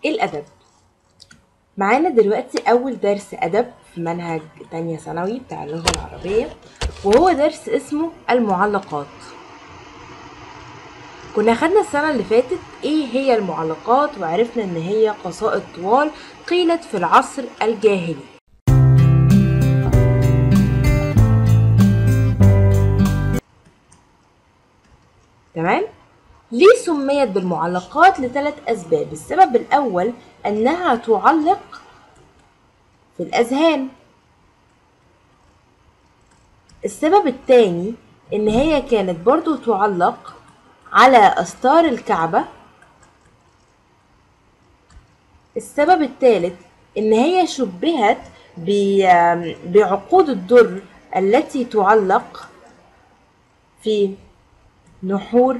الأدب معانا دلوقتي أول درس أدب في منهج تانية ثانوي بتاع اللغة العربية وهو درس اسمه المعلقات كنا خدنا السنة اللي فاتت ايه هي المعلقات وعرفنا ان هي قصائد طوال قيلت في العصر الجاهلي تمام ليه سميت بالمعلقات لثلاث أسباب السبب الأول أنها تعلق في الأذهان السبب الثاني إن هي كانت برضو تعلق على أستار الكعبة السبب الثالث إن هي شبهت ب- بعقود الدر التي تعلق في نحور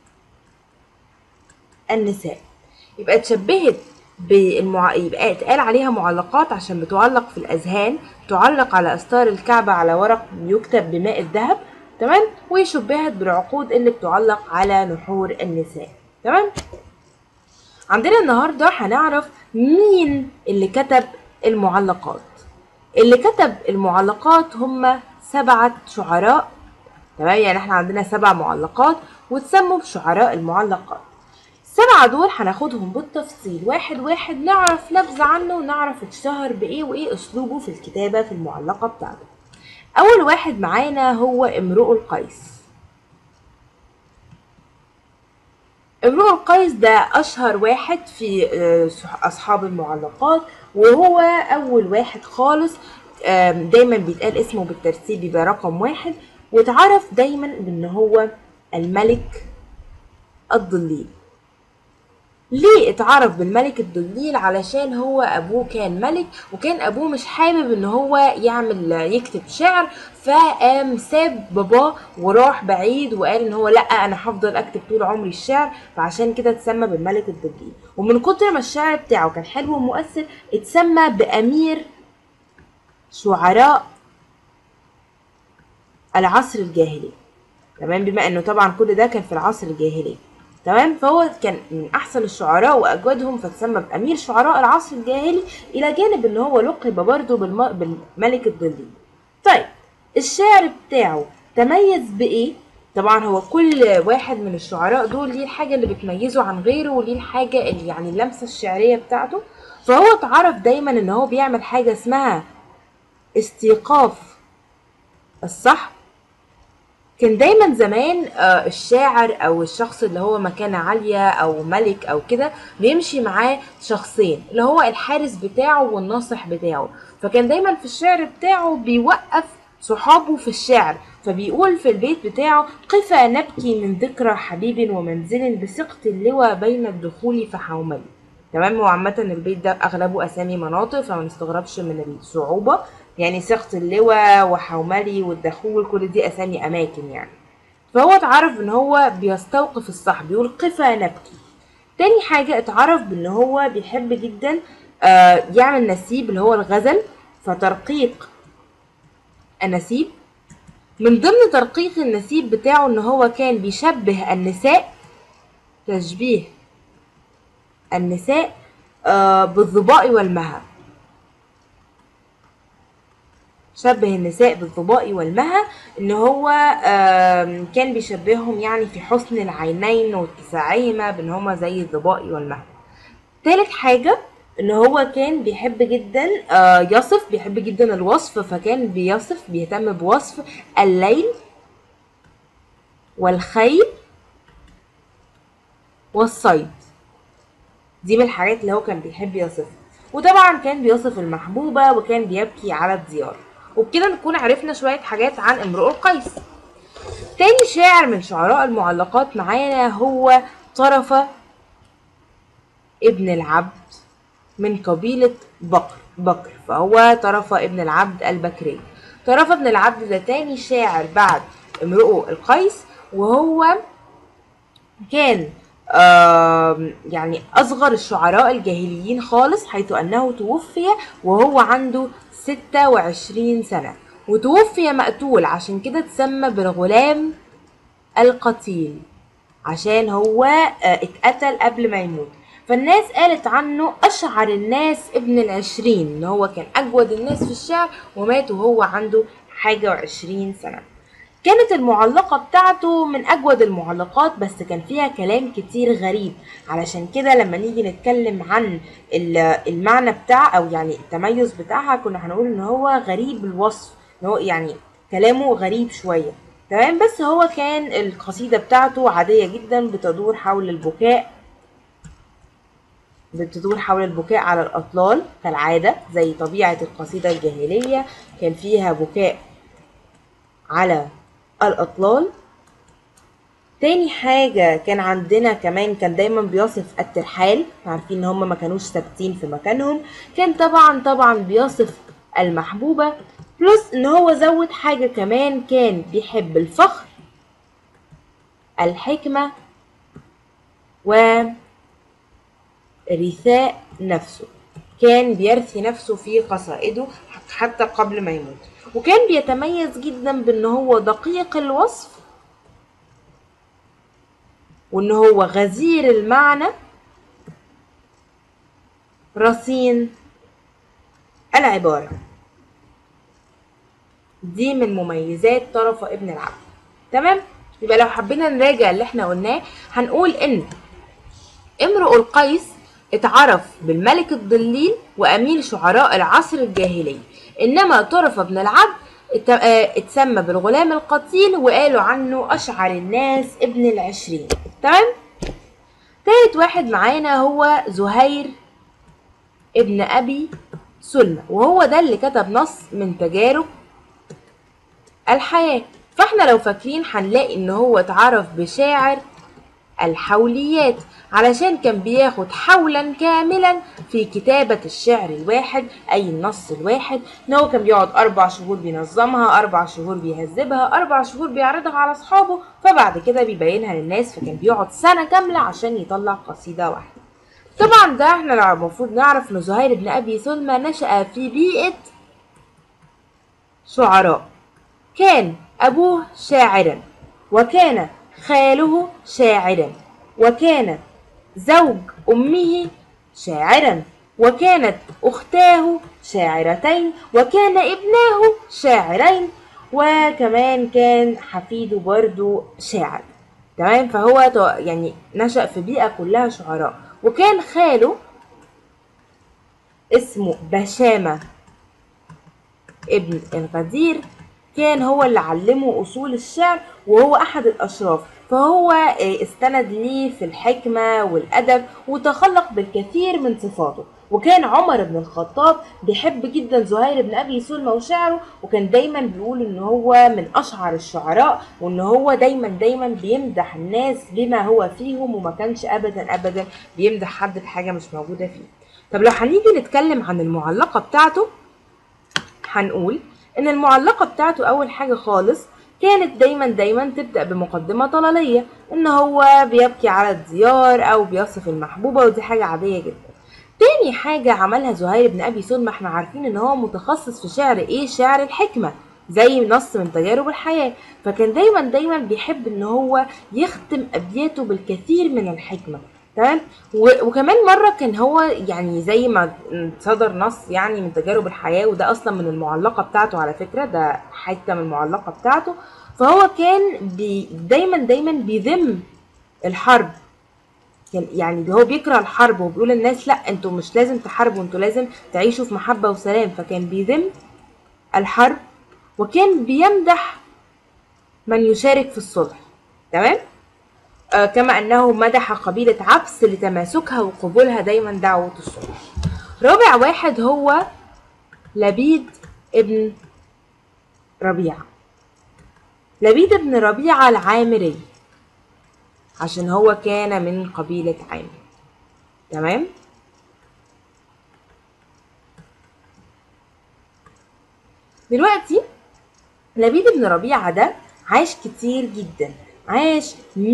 النساء يبقى اتشبهت بالمع... يبقى اتقال عليها معلقات عشان بتعلق في الأذهان تعلق على أستار الكعبة على ورق يكتب بماء الذهب تمام وشبهت بالعقود اللي بتعلق على نحور النساء تمام عندنا النهارده هنعرف مين اللي كتب المعلقات اللي كتب المعلقات هم سبعة شعراء تمام يعني احنا عندنا سبع معلقات وتسموا بشعراء المعلقات السبعة دول هناخدهم بالتفصيل واحد واحد نعرف نبذة عنه ونعرف اتشهر بإيه وإيه أسلوبه في الكتابة في المعلقة بتاعته أول واحد معانا هو امرؤ القيس امرؤ القيس ده أشهر واحد في آه، صح- أصحاب المعلقات وهو أول واحد خالص آم، دايما بيتقال اسمه بالترتيب بيبقى رقم واحد واتعرف دايما بأن هو الملك الضليل ليه اتعرف بالملك الضليل علشان هو ابوه كان ملك وكان ابوه مش حابب ان هو يعمل يكتب شعر فقام ساب باباه وراح بعيد وقال ان هو لا انا هفضل اكتب طول عمري الشعر فعشان كده اتسمى بالملك الضليل ومن كتر ما الشعر بتاعه كان حلو ومؤثر اتسمى بامير شعراء العصر الجاهلي تمام بما انه طبعا كل ده كان في العصر الجاهلي تمام فهو كان من احسن الشعراء واجودهم فتسمى بامير شعراء العصر الجاهلي الى جانب ان هو لقب برضه بالم... بالملك الضليل طيب الشعر بتاعه تميز بايه طبعا هو كل واحد من الشعراء دول ليه الحاجه اللي بتميزه عن غيره وليه الحاجه اللي يعني اللمسه الشعريه بتاعته فهو اتعرف دايما ان هو بيعمل حاجه اسمها استيقاف الصح كان دايما زمان آه، الشاعر او الشخص اللي هو مكانة عالية او ملك او كده بيمشي معاه شخصين اللي هو الحارس بتاعه والناصح بتاعه فكان دايما في الشعر بتاعه بيوقف صحابه في الشعر فبيقول في البيت بتاعه قفا نبكي من ذكرى حبيب ومنزل بسقط اللوى بين الدخول فحومل تمام هو عامة البيت ده أغلبه أسامي مناطق فما نستغربش من الصعوبة يعني سقط اللواء وحوملي والدخول كل دي أسامي أماكن يعني فهو اتعرف إن هو بيستوقف الصح بيقول قفا نبكي تاني حاجة اتعرف بإن هو بيحب جدا آه، يعمل نسيب اللي هو الغزل فترقيق النسيب من ضمن ترقيق النسيب بتاعه إن هو كان بيشبه النساء تشبيه النساء آه، بالظباء والمها شبه النساء بالظباء والمها ان هو آم، كان بيشبههم يعني في حسن العينين واتساعهما بان هما زي الظباء والمها تالت حاجة ان هو كان بيحب جدا آه، يصف بيحب جدا الوصف فكان بيصف بيهتم بوصف الليل والخيل والصيد دي من الحاجات اللي هو كان بيحب يصفها وطبعا كان بيصف المحبوبة وكان بيبكي على الديار وبكده نكون عرفنا شوية حاجات عن امرؤ القيس تاني شاعر من شعراء المعلقات معانا هو طرفة ابن العبد من قبيلة بكر بكر فهو طرفة ابن العبد البكري طرفة ابن العبد ده تاني شاعر بعد امرؤ القيس وهو كان آم، يعني أصغر الشعراء الجاهليين خالص حيث أنه توفي وهو عنده 26 سنة وتوفي مقتول عشان كده اتسمى بالغلام القتيل عشان هو آه، اتقتل قبل ما يموت فالناس قالت عنه أشعر الناس ابن العشرين إن هو كان أجود الناس في الشعر ومات وهو عنده حاجة وعشرين سنة كانت المعلقة بتاعته من أجود المعلقات بس كان فيها كلام كتير غريب علشان كده لما نيجي نتكلم عن ال- المعنى بتاع أو يعني التميز بتاعها كنا هنقول إن هو غريب الوصف إن هو يعني كلامه غريب شوية تمام بس هو كان القصيدة بتاعته عادية جدا بتدور حول البكاء بتدور حول البكاء على الأطلال كالعادة زي طبيعة القصيدة الجاهلية كان فيها بكاء على الأطلال تاني حاجة كان عندنا كمان كان دايما بيصف الترحال عارفين ان هم ما كانوش ثابتين في مكانهم كان طبعا طبعا بيصف المحبوبة بلس ان هو زود حاجة كمان كان بيحب الفخر الحكمة و رثاء نفسه كان بيرثي نفسه في قصائده حتى قبل ما يموت وكان بيتميز جدا بان هو دقيق الوصف وان هو غزير المعنى رصين العبارة دي من مميزات طرف ابن العبد تمام يبقى لو حبينا نراجع اللي احنا قلناه هنقول ان امرؤ القيس اتعرف بالملك الضليل وأمير شعراء العصر الجاهلي إنما طرف بن العبد ات- آه، اتسمى بالغلام القتيل وقالوا عنه أشعر الناس ابن العشرين تمام تالت واحد معانا هو زهير ابن أبي سلمى وهو ده اللي كتب نص من تجارب الحياة فاحنا لو فاكرين هنلاقي ان هو اتعرف بشاعر الحوليات علشان كان بياخد حولا كاملا في كتابة الشعر الواحد أي النص الواحد إن هو كان بيقعد أربع شهور بينظمها أربع شهور بيهذبها أربع شهور بيعرضها على أصحابه فبعد كده بيبينها للناس فكان بيقعد سنة كاملة عشان يطلع قصيدة واحدة طبعا ده احنا لو المفروض نعرف ان زهير بن ابي سلمى نشأ في بيئة شعراء كان أبوه شاعرا وكان خاله شاعرا وكان زوج أمه شاعرا وكانت أختاه شاعرتين وكان ابناه شاعرين وكمان كان حفيده برضو شاعر تمام فهو تو- يعني نشأ في بيئة كلها شعراء وكان خاله اسمه بشامة ابن الغدير كان هو اللي علمه أصول الشعر وهو أحد الأشراف فهو آه، استند ليه في الحكمة والأدب وتخلق بالكثير من صفاته وكان عمر بن الخطاب بيحب جدا زهير بن أبي سلمى وشعره وكان دايما بيقول إن هو من أشعر الشعراء وإن هو دايما دايما بيمدح الناس بما هو فيهم وما كانش أبدا أبدا بيمدح حد بحاجة مش موجودة فيه طب لو هنيجي نتكلم عن المعلقة بتاعته هنقول ان المعلقه بتاعته اول حاجه خالص كانت دايما دايما تبدا بمقدمه طلاليه ان هو بيبكي على الديار او بيصف المحبوبه ودي حاجه عاديه جدا تاني حاجه عملها زهير بن ابي سلمى احنا عارفين ان هو متخصص في شعر ايه شعر الحكمه زي نص من تجارب الحياه فكان دايما دايما بيحب ان هو يختم ابياته بالكثير من الحكمه تمام و- وكمان مره كان هو يعني زي ما صدر نص يعني من تجارب الحياه وده اصلا من المعلقه بتاعته على فكره ده حته من المعلقه بتاعته فهو كان بي دايما دايما بيذم الحرب كان يعني هو بيكره الحرب وبيقول للناس لا انتوا مش لازم تحاربوا انتوا لازم تعيشوا في محبه وسلام فكان بيذم الحرب وكان بيمدح من يشارك في الصلح تمام آه، كما أنه مدح قبيلة عبس لتماسكها وقبولها دايما دعوة الصلح رابع واحد هو لبيد ابن ربيعة لبيد ابن ربيعة العامري عشان هو كان من قبيلة عامر تمام دلوقتي لبيد بن ربيعة ده عاش كتير جدا عاش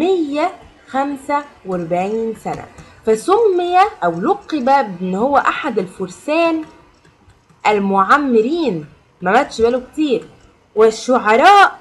145 سنة فسمي أو لقب بأن هو أحد الفرسان المعمرين ما ماتش باله كتير والشعراء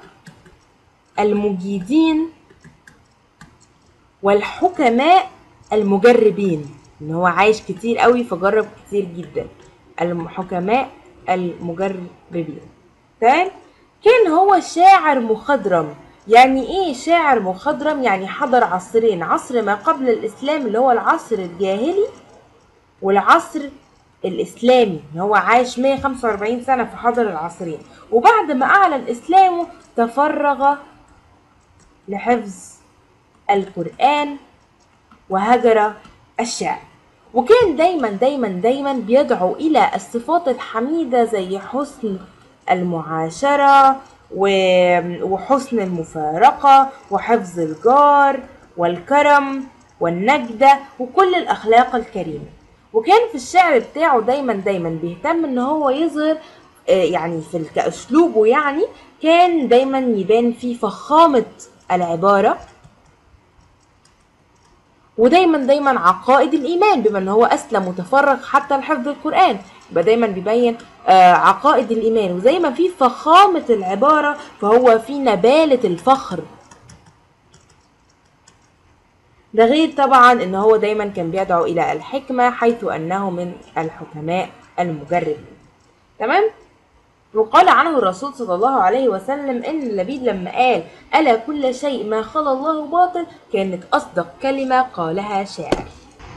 المجيدين والحكماء المجربين ان هو عايش كتير قوي فجرب كتير جدا الحكماء المجربين تمام كان هو شاعر مخضرم يعني ايه شاعر مخضرم يعني حضر عصرين عصر ما قبل الاسلام اللي هو العصر الجاهلي والعصر الاسلامي ان هو عاش 145 سنه في حضر العصرين وبعد ما اعلن اسلامه تفرغ لحفظ القران وهجر الشعر وكان دايما دايما دايما بيدعو الى الصفات الحميده زي حسن المعاشره وحسن المفارقه وحفظ الجار والكرم والنجده وكل الاخلاق الكريمه وكان في الشعر بتاعه دايما دايما بيهتم ان هو يظهر يعني في كاسلوبه يعني كان دايما يبان فيه فخامه العباره ودايما دايما عقائد الايمان بما ان هو اسلم وتفرغ حتى لحفظ القران يبقى دايما بيبين عقائد الايمان وزي ما في فخامه العباره فهو في نباله الفخر ده غير طبعا ان هو دايما كان بيدعو الى الحكمه حيث انه من الحكماء المجربين تمام وقال عنه الرسول صلى الله عليه وسلم ان لبيد لما قال الا كل شيء ما خلا الله باطل كانت اصدق كلمه قالها شاعر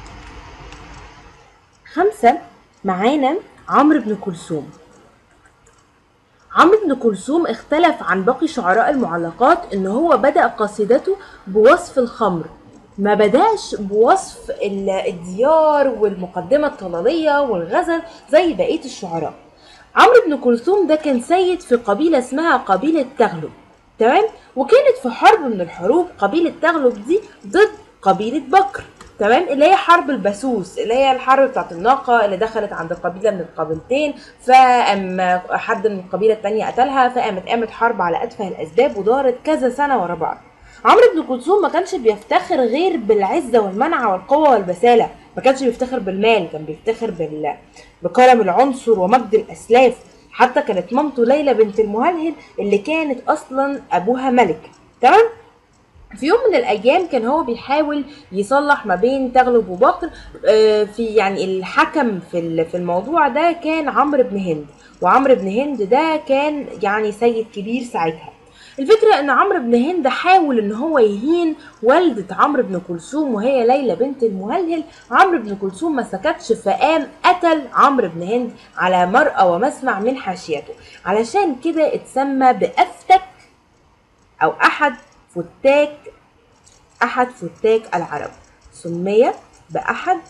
خمسة معانا عمرو بن كلثوم عمرو بن كلثوم اختلف عن باقي شعراء المعلقات ان هو بدأ قصيدته بوصف الخمر ما بداش بوصف الديار والمقدمة الطلالية والغزل زي بقية الشعراء عمرو بن كلثوم ده كان سيد في قبيلة اسمها قبيلة تغلب تمام وكانت في حرب من الحروب قبيلة تغلب دي ضد قبيلة بكر تمام اللي هي حرب البسوس اللي هي الحرب بتاعت الناقة اللي دخلت عند قبيلة من القبيلتين فأم حد من القبيلة التانية قتلها فقامت قامت حرب على أتفه الأسباب ودارت كذا سنة ورا بعض عمرو بن كلثوم ما كانش بيفتخر غير بالعزة والمنعة والقوة والبسالة ما كانش بيفتخر بالمال كان بيفتخر بال... بكرم العنصر ومجد الأسلاف حتى كانت مامته ليلى بنت المهلهل اللي كانت أصلا أبوها ملك تمام في يوم من الايام كان هو بيحاول يصلح ما بين تغلب وبكر في يعني الحكم في في الموضوع ده كان عمرو بن هند وعمرو بن هند ده كان يعني سيد كبير ساعتها الفكرة ان عمرو بن هند حاول ان هو يهين والدة عمرو بن كلثوم وهي ليلى بنت المهلهل عمرو بن كلثوم ما سكتش فقام قتل عمرو بن هند على مرأى ومسمع من حاشيته علشان كده اتسمى بأفتك او احد فتاك احد فتاك العرب سمي باحد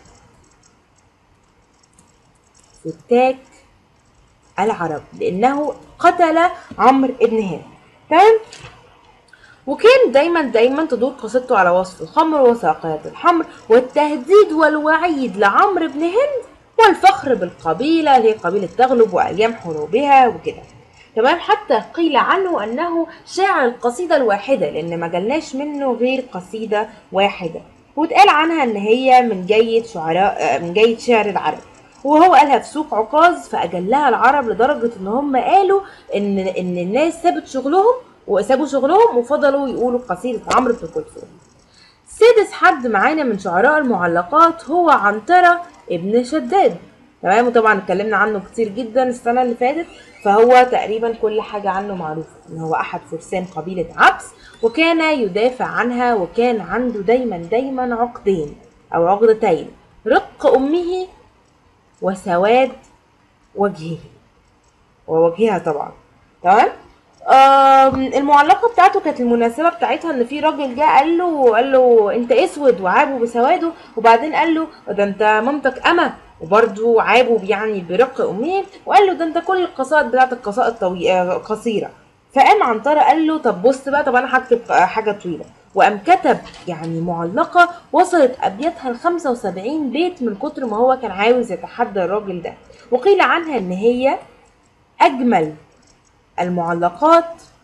فتاك العرب لانه قتل عمرو بن هند تمام وكان دايما دايما تدور قصته على وصف الخمر وساقية الحمر والتهديد والوعيد لعمرو بن هند والفخر بالقبيلة اللي هي قبيلة تغلب وأيام حروبها وكده تمام حتى قيل عنه أنه شاعر القصيدة الواحدة لأن ما جالناش منه غير قصيدة واحدة واتقال عنها إن هي من جيد شعراء من جيد شعر العرب وهو قالها في سوق عكاظ فأجلها العرب لدرجة إن هم قالوا إن إن الناس سابت شغلهم وسابوا شغلهم وفضلوا يقولوا قصيدة عمرو بن كلثوم. سادس حد معانا من شعراء المعلقات هو عنترة ابن شداد تمام وطبعا اتكلمنا عنه كتير جدا السنة اللي فاتت فهو تقريبا كل حاجة عنه معروفة ان هو احد فرسان قبيلة عبس وكان يدافع عنها وكان عنده دايما دايما عقدين او عقدتين رق امه وسواد وجهه ووجهها طبعا تمام المعلقه بتاعته كانت المناسبه بتاعتها ان في راجل جه قال له قال له انت اسود وعابه بسواده وبعدين قال له ده انت مامتك اما وبرده عابه يعني برق امه وقال له ده انت كل القصائد بتاعتك قصائد طويله قصيره فقام عنترة قال له طب بص بقى طب انا هكتب حاجه طويله وقام كتب يعني معلقة وصلت أبياتها ل 75 بيت من كتر ما هو كان عاوز يتحدى الراجل ده وقيل عنها إن هي أجمل المعلقات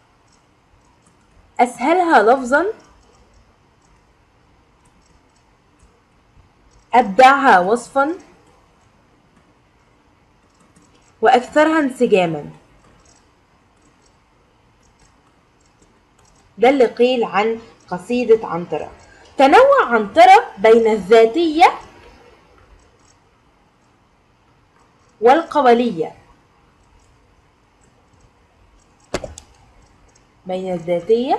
أسهلها لفظا أبدعها وصفا وأكثرها انسجاما ده اللي قيل عن قصيدة عنترة تنوع عنترة بين الذاتية والقبلية بين الذاتية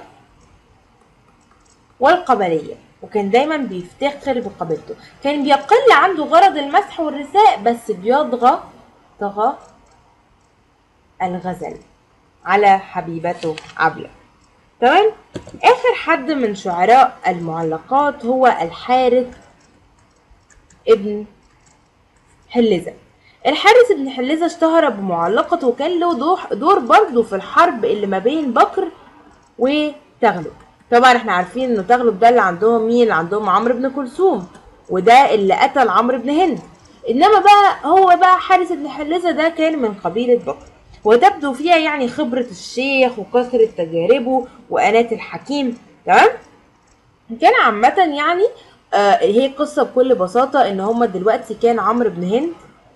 والقبلية وكان دايما بيفتخر بقبيلته كان بيقل عنده غرض المسح والرثاء بس بيطغى طغى الغزل على حبيبته عبلة تمام آخر حد من شعراء المعلقات هو الحارث ابن حلزة الحارث ابن حلزة اشتهر بمعلقته وكان له دور- دور برضه في الحرب اللي ما بين بكر وتغلب طبعا احنا عارفين ان تغلب ده اللي عندهم مين اللي عندهم عمرو بن كلثوم وده اللي قتل عمرو بن هند انما بقى هو بقى حارث بن حلزة ده كان من قبيلة بكر وتبدو فيها يعني خبرة الشيخ وكثرة تجاربه وأناة الحكيم تمام كان عامة يعني آه هي قصة بكل بساطة ان هما دلوقتي كان عمرو بن هند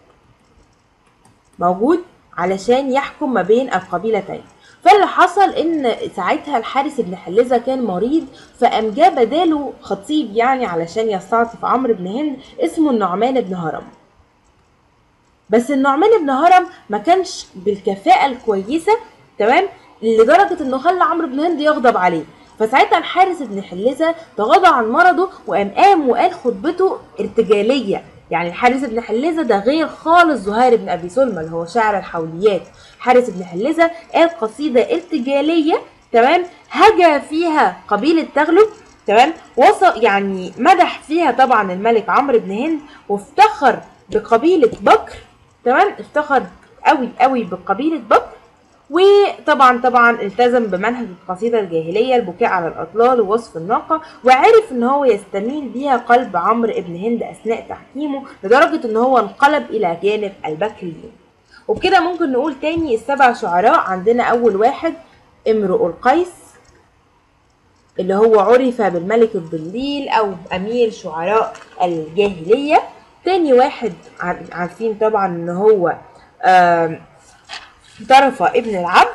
موجود علشان يحكم ما بين القبيلتين فاللي حصل ان ساعتها الحارس بن حلزة كان مريض فقام جاب بداله خطيب يعني علشان يستعطف عمرو بن هند اسمه النعمان بن هرم بس النعمان بن هرم ما كانش بالكفاءة الكويسة تمام لدرجة انه خلى عمرو بن هند يغضب عليه فساعتها الحارس بن حلزة تغاضى عن مرضه وقام قام وقال خطبته ارتجالية يعني الحارس بن حلزة ده غير خالص زهير بن ابي سلمى اللي هو شاعر الحوليات حارس بن حلزة قال قصيدة ارتجالية تمام هجا فيها قبيلة تغلب تمام وصل يعني مدح فيها طبعا الملك عمرو بن هند وافتخر بقبيلة بكر تمام افتخر قوي قوي بقبيلة بكر وطبعا طبعا التزم بمنهج القصيدة الجاهلية البكاء على الأطلال ووصف الناقة وعرف ان هو يستميل بيها قلب عمرو بن هند أثناء تحكيمه لدرجة ان هو انقلب إلى جانب البكريين وبكده ممكن نقول تاني السبع شعراء عندنا أول واحد امرؤ القيس اللي هو عرف بالملك الضليل أو أمير شعراء الجاهلية تاني واحد عار- عارفين طبعا ان هو آم، طرفة ابن العبد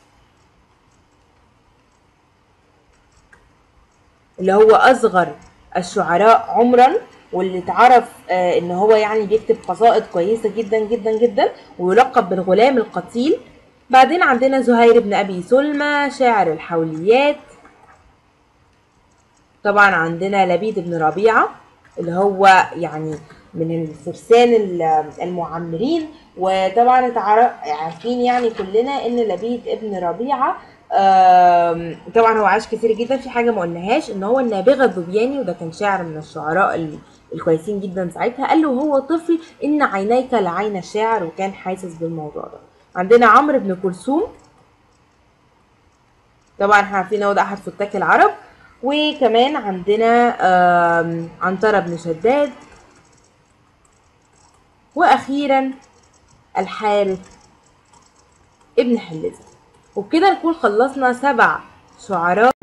اللي هو اصغر الشعراء عمرا واللي اتعرف آه، ان هو يعني بيكتب قصائد كويسة جدا جدا جدا ويلقب بالغلام القتيل بعدين عندنا زهير بن ابي سلمى شاعر الحوليات طبعا عندنا لبيد بن ربيعة اللي هو يعني من الفرسان ال- المعمرين وطبعا اتعرف عارفين يعني كلنا ان لبيد ابن ربيعة آم، طبعا هو عاش كتير جدا في حاجة ما قلناهاش ان هو النابغة الذبياني وده كان شاعر من الشعراء ال- الكويسين جدا ساعتها قال له وهو طفل ان عينيك لعين الشاعر وكان حاسس بالموضوع ده عندنا عمرو بن كلثوم طبعا احنا عارفين هو ده احد فتاك العرب وكمان عندنا آم، عنترة بن شداد واخيرا الحارث ابن حلزة وبكده نكون خلصنا سبع شعراء